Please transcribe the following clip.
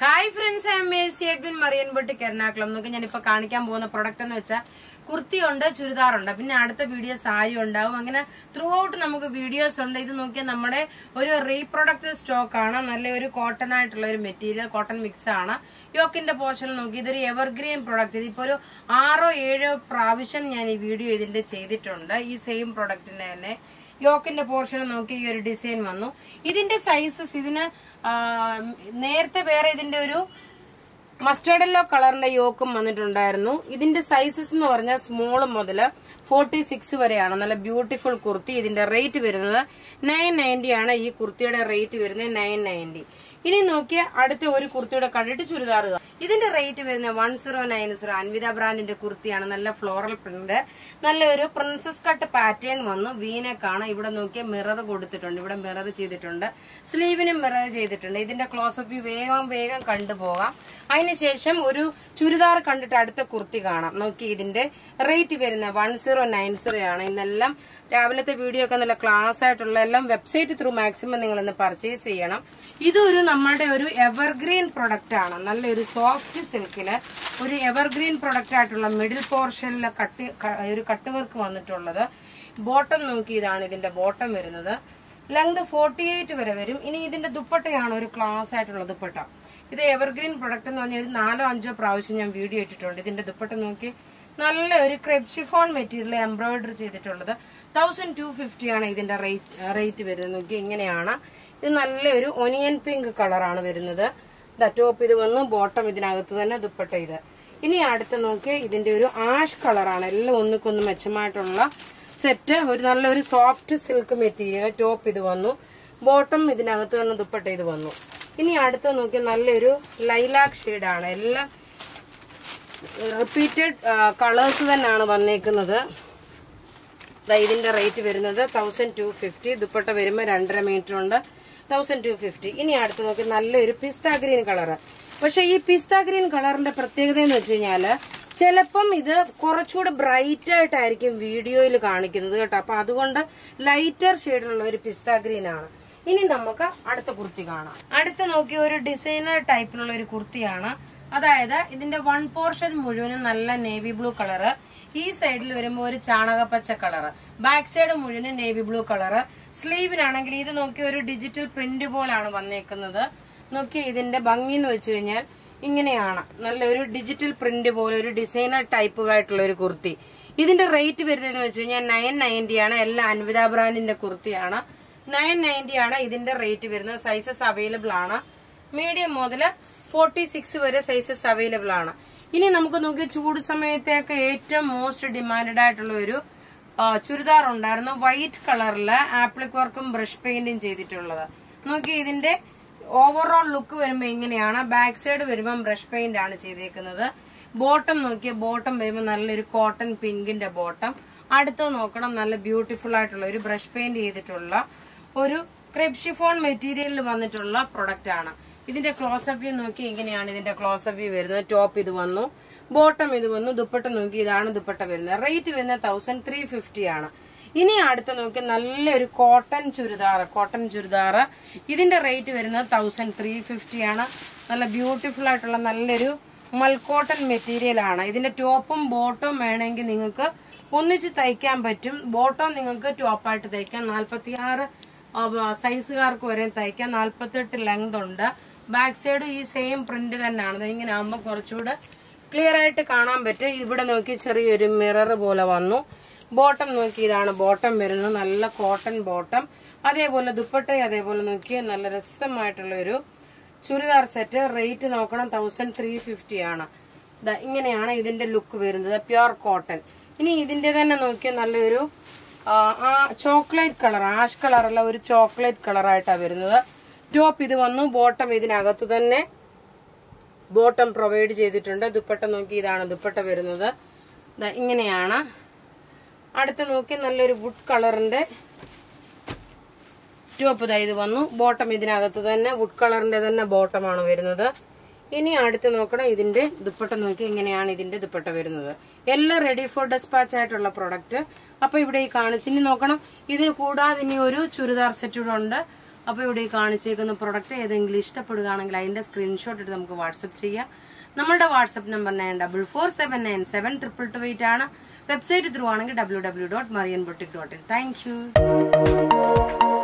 hi friends I am Mercy Edwin Marian boutique Ernakulam നോക്കി ഞാനിപ്പോ കാണിക്കാൻ പോകുന്ന പ്രൊഡക്റ്റ് എന്ന് വെച്ചാൽ കുർത്തിയുണ്ട് ചുരിദാറുണ്ട് പിന്നെ അടുത്ത വീഡിയോ സാരി ഉണ്ടാവും അങ്ങനെ ത്രൂ ഔട്ട് നമുക്ക് വീഡിയോസ് ഉണ്ട് ഇത് നോക്കിയാൽ നമ്മുടെ ഒരു റീപ്രൊഡക്റ്റ് സ്റ്റോക്ക് ആണ് നല്ല ഒരു കോട്ടൺ ആയിട്ടുള്ള ഒരു മെറ്റീരിയൽ കോട്ടൺ മിക്സ് ആണ് യോക്കിന്റെ പോർഷൻ നോക്കി ഇതൊരു എവർഗ്രീൻ പ്രൊഡക്റ്റ് ഇതിപ്പോ ഒരു ആറോ ഏഴോ പ്രാവശ്യം ഞാൻ ഈ വീഡിയോ ഇതിന്റെ ചെയ്തിട്ടുണ്ട് ഈ സെയിം പ്രൊഡക്റ്റിന്റെ തന്നെ യോക്കിന്റെ പോർഷൻ നോക്കി ഈ ഒരു ഡിസൈൻ വന്നു ഇതിന്റെ സൈസസ് ഇതിന് ആ, നേരത്തെ വേറെ ഇതിന്റെ ഒരു മസ്റ്റേർഡ് യെല്ലോ കളറിന്റെ യോക്കും വന്നിട്ടുണ്ടായിരുന്നു ഇതിന്റെ സൈസസ് എന്ന് പറഞ്ഞാൽ സ്മോൾ മുതൽ ഫോർട്ടി സിക്സ് വരെയാണ് നല്ല ബ്യൂട്ടിഫുൾ കുർത്തി ഇതിന്റെ റേറ്റ് വരുന്നത് നയൻ നയൻറ്റി ആണ് ഈ കുർത്തിയുടെ റേറ്റ് വരുന്നത് നയൻ നയൻറ്റി ഇനി നോക്കിയ അടുത്ത ഒരു കുർത്തിയുടെ കണ്ടിട്ട് ചുരിദാർ ഇതിന്റെ റേറ്റ് വരുന്നത് one zero nine zero Anvitha ബ്രാൻഡിന്റെ കുർത്തിയാണ് നല്ല ഫ്ലോറൽ പ്രിന്റ് നല്ലൊരു പ്രിൻസസ് കട്ട് പാറ്റേൺ വന്നു വീനക്കാണ് ഇവിടെ നോക്കിയ മിറർ കൊടുത്തിട്ടുണ്ട് ഇവിടെ മിറർ ചെയ്തിട്ടുണ്ട് സ്ലീവിനും മിറർ ചെയ്തിട്ടുണ്ട് ഇതിന്റെ ക്ലോസപ്പ് വേഗം വേഗം കണ്ടുപോകാം അതിനുശേഷം ഒരു ചുരിദാർ കണ്ടിട്ട് അടുത്ത കുർത്തി കാണാം നോക്കി ഇതിന്റെ റേറ്റ് വരുന്ന വൺ സീറോ നയൻ സീറോ ആണ് ഇന്നെല്ലാം രാവിലത്തെ വീഡിയോ ഒക്കെ നല്ല ക്ലാസ് ആയിട്ടുള്ള എല്ലാം വെബ്സൈറ്റ് ത്രൂ മാക്സിമം നിങ്ങൾ ഇന്ന് പർച്ചേസ് ചെയ്യണം ഇതൊരു നമ്മുടെ ഒരു എവർഗ്രീൻ പ്രൊഡക്റ്റ് ആണ് നല്ലൊരു സോഫ്റ്റ് സിൽക്കില് ഒരു എവർഗ്രീൻ പ്രൊഡക്റ്റ് ആയിട്ടുള്ള മിഡിൽ പോർഷനിൽ കട്ട് ക- ഒരു കട്ട് വർക്ക് വന്നിട്ടുള്ളത് ബോട്ടം നോക്കി ഇതാണ് ഇതിന്റെ ബോട്ടം വരുന്നത് ലെങ്ത് ഫോർട്ടി എയ്റ്റ് വരെ വരും ഇനി ഇതിന്റെ ദുപ്പട്ടയാണ് ഒരു ക്ലാസ് ആയിട്ടുള്ള ദുപ്പട്ട ഇത് എവർഗ്രീൻ പ്രൊഡക്റ്റ് എന്ന് പറഞ്ഞാൽ ഒരു നാലോ അഞ്ചോ പ്രാവശ്യം ഞാൻ വീഡിയോ ഇട്ടിട്ടുണ്ട് ഇതിന്റെ ദുപ്പട്ട നോക്കി നല്ല ഒരു ക്രെബ് ഷിഫോൺ മെറ്റീരിയൽ എംബ്രോയിഡറി ചെയ്തിട്ടുള്ളത് തൗസൻഡ് ടു ഫിഫ്റ്റി ആണ് ഇതിന്റെ റേറ്റ് റേറ്റ് വരുന്നത് നോക്കി ഇങ്ങനെയാണ് ഇത് നല്ലൊരു ഒനിയൻ പിങ്ക് കളറാണ് വരുന്നത് ദ ടോപ്പ് ഇത് വന്നു ബോട്ടം ഇതിനകത്ത് തന്നെ ദുപ്പട്ട ഇത് ഇനി അടുത്ത് നോക്കി ഇതിന്റെ ഒരു ആഷ് കളറാണ് എല്ലാം ഒന്നുക്കൊന്ന് മെച്ചമായിട്ടുള്ള സെറ്റ് ഒരു നല്ലൊരു സോഫ്റ്റ് സിൽക്ക് മെറ്റീരിയൽ ടോപ്പ് ഇത് വന്നു ബോട്ടം ഇതിനകത്ത് തന്നെ ദുപ്പട്ട ഇത് വന്നു ഇനി അടുത്ത് നോക്കി നല്ലൊരു ലൈലാക്ക് ഷെയ്ഡാണ് എല്ലാം റിപ്പീറ്റഡ് കളേഴ്സ് തന്നെയാണ് വന്നേക്കുന്നത് ദാ ഇതിന്റെ റേറ്റ് വരുന്നത് തൗസൻഡ് ടു ഫിഫ്റ്റി ദുപ്പട്ട വരുമ്പോൾ രണ്ടര മീറ്റർ ഉണ്ട് തൗസൻഡ് ടു ഫിഫ്റ്റി ഇനി അടുത്ത് നോക്കി നല്ലൊരു പിസ്ത ഗ്രീൻ കളറ് പക്ഷെ ഈ പിസ്ത ഗ്രീൻ കളറിന്റെ പ്രത്യേകത എന്ന് വെച്ച് കഴിഞ്ഞാല് ചിലപ്പം ഇത് കുറച്ചുകൂടെ ബ്രൈറ്റ് ആയിട്ടായിരിക്കും വീഡിയോയിൽ കാണിക്കുന്നത് കേട്ടോ അപ്പൊ അതുകൊണ്ട് ലൈറ്റർ ഷെയ്ഡിലുള്ള ഒരു പിസ്ത ഗ്രീൻ ആണ് ഇനി നമുക്ക് അടുത്ത കുർത്തി കാണാം അടുത്ത നോക്കി ഒരു ഡിസൈനർ ടൈപ്പിലുള്ള ഒരു കുർത്തിയാണ് അതായത് ഇതിന്റെ വൺ പോർഷൻ മുഴുവനും നല്ല നേവി ബ്ലൂ കളറ് ഈ സൈഡിൽ വരുമ്പോൾ ഒരു ചാണകപ്പച്ച കളറ് ബാക്ക് സൈഡ് മുഴുവനും നേവി ബ്ലൂ കളറ് സ്ലീവിനാണെങ്കിൽ ഇത് നോക്കി ഒരു ഡിജിറ്റൽ പ്രിന്റ് പോലാണ് വന്നേക്കുന്നത് നോക്കി ഇതിന്റെ ഭംഗി എന്ന് വെച്ച് കഴിഞ്ഞാൽ ഇങ്ങനെയാണ് നല്ലൊരു ഡിജിറ്റൽ പ്രിന്റ് പോലെ ഒരു ഡിസൈനർ ടൈപ്പ് ആയിട്ടുള്ള ഒരു കുർത്തി ഇതിന്റെ റേറ്റ് വരുന്നതെന്ന് വെച്ച് കഴിഞ്ഞാൽ നയൻ നയൻറ്റി ആണ് എല്ലാ അൻവിത ബ്രാൻഡിന്റെ കുർത്തിയാണ് നയൻ നയൻറ്റി ആണ് ഇതിന്റെ റേറ്റ് വരുന്നത് സൈസസ് അവൈലബിൾ ആണ് മീഡിയം മുതൽ ഫോർട്ടി സിക്സ് വരെ സൈസസ് അവൈലബിൾ ആണ് ഇനി നമുക്ക് നോക്കി ചൂട് സമയത്തേക്ക് ഏറ്റവും മോസ്റ്റ് ഡിമാൻഡഡ് ആയിട്ടുള്ള ഒരു ആ, ചുരിദാർ ഉണ്ടായിരുന്നു വൈറ്റ് കളറില് ആപ്ലിക് വർക്കും ബ്രഷ് പെയിന്റും ചെയ്തിട്ടുള്ളത് നോക്കി ഇതിന്റെ ഓവറോൾ ലുക്ക് വരുമ്പോൾ ഇങ്ങനെയാണ് ബാക്ക് സൈഡ് വരുമ്പോൾ ബ്രഷ് പെയിന്റ് ആണ് ചെയ്തേക്കുന്നത് ബോട്ടം നോക്കിയ ബോട്ടം വരുമ്പോൾ നല്ലൊരു കോട്ടൺ പിങ്കിന്റെ ബോട്ടം അടുത്ത് നോക്കണം നല്ല ബ്യൂട്ടിഫുൾ ആയിട്ടുള്ള ഒരു ബ്രഷ് പെയിന്റ് ചെയ്തിട്ടുള്ള ഒരു ക്രെബ് ഷിഫോൺ മെറ്റീരിയലിൽ വന്നിട്ടുള്ള പ്രൊഡക്റ്റ് ആണ് ഇതിന്റെ ക്ലോസപ്പ് വ്യൂ നോക്കി ഇങ്ങനെയാണ് ഇതിന്റെ ക്ലോസപ്പ് വ്യൂ വരുന്നത് ടോപ്പ് ഇത് വന്നു ബോട്ടം ഇത് വന്നു ദുപ്പട്ട നോക്കി ഇതാണ് ദുപ്പട്ട വരുന്നത് റേറ്റ് വരുന്നത് തൗസൻഡ് ത്രീ ഫിഫ്റ്റി ആണ് ഇനി അടുത്ത നോക്കി നല്ലൊരു കോട്ടൺ ചുരിദാർ കോട്ടൺ ചുരിദാർ ഇതിന്റെ റേറ്റ് വരുന്നത് തൗസൻഡ് ത്രീ ഫിഫ്റ്റി ആണ് നല്ല ബ്യൂട്ടിഫുൾ ആയിട്ടുള്ള നല്ലൊരു മൽക്കോട്ടൺ മെറ്റീരിയൽ ആണ് ഇതിന്റെ ടോപ്പും ബോട്ടവും വേണമെങ്കിൽ നിങ്ങൾക്ക് ഒന്നിച്ച് തയ്ക്കാൻ പറ്റും ബോട്ടം നിങ്ങൾക്ക് ടോപ്പായിട്ട് തയ്ക്കാം നാൽപ്പത്തി ആറ് സൈസുകാർക്ക് വരെ തയ്ക്കാം നാൽപ്പത്തെട്ട് ലെങ്ത് ഉണ്ട് ബാക്ക് സൈഡ് ഈ സെയിം പ്രിന്റ് തന്നെയാണ് ഇത് ഇങ്ങനെ ആകുമ്പോൾ കുറച്ചുകൂടെ ക്ലിയർ ആയിട്ട് കാണാൻ പറ്റും ഇവിടെ നോക്കി ചെറിയൊരു മിറർ പോലെ വന്നു ബോട്ടം നോക്കി ഇതാണ് ബോട്ടം വരുന്നത് നല്ല കോട്ടൺ ബോട്ടം അതേപോലെ ദുപ്പട്ട അതേപോലെ നോക്കി നല്ല രസമായിട്ടുള്ള ഒരു ചുരിദാർ സെറ്റ് റേറ്റ് നോക്കണം തൗസൻഡ് ത്രീ ഫിഫ്റ്റി ആണ് ദാ ഇങ്ങനെയാണ് ഇതിന്റെ ലുക്ക് വരുന്നത് പ്യുർ കോട്ടൺ ഇനി ഇതിന്റെ തന്നെ നോക്കിയാൽ നല്ലൊരു ആ, ആ ചോക്ലേറ്റ് കളർ ആഷ് കളറല്ല ഒരു ചോക്ലേറ്റ് കളറായിട്ടാണ് വരുന്നത് ടോപ്പ് ഇത് വന്നു ബോട്ടം ഇതിനകത്ത് തന്നെ ബോട്ടം പ്രൊവൈഡ് ചെയ്തിട്ടുണ്ട് ദുപ്പട്ട നോക്കി ഇതാണ് ദുപ്പട്ട വരുന്നത് ദാ ഇങ്ങനെയാണ് അടുത്ത നോക്കി നല്ലൊരു വുഡ് കളറിന്റെ ടോപ്പ് ഇതാ ഇത് വന്നു ബോട്ടം ഇതിനകത്ത് തന്നെ വുഡ് കളറിന്റെ തന്നെ ബോട്ടമാണ് വരുന്നത് ഇനി അടുത്ത് നോക്കണം ഇതിന്റെ ദുപ്പട്ട നോക്കി ഇങ്ങനെയാണ് ഇതിന്റെ ദുപ്പട്ട വരുന്നത് എല്ലാം റെഡി ഫോർ ഡെസ്പാച്ച് ആയിട്ടുള്ള പ്രൊഡക്റ്റ് അപ്പൊ ഇവിടെ ഈ കാണിച്ച് ഇനി നോക്കണം ഇത് കൂടാതെ ഇനി ഒരു ചുരിദാർ സെറ്റ് കൂടെ ഉണ്ട് അപ്പോൾ ഇവിടെ ഈ കാണിച്ചേക്കുന്ന പ്രൊഡക്റ്റ് ഏതെങ്കിലും ഇഷ്ടപ്പെടുകയാണെങ്കിൽ അതിന്റെ സ്ക്രീൻഷോട്ട് എടുത്ത് നമുക്ക് വാട്സപ്പ് ചെയ്യാം നമ്മളുടെ WhatsApp number nine double four seven nine seven triple two eight ആണ് വെബ്സൈറ്റ് ത്രൂ ആണെങ്കിൽ W W dot Marian boutique dot in thank U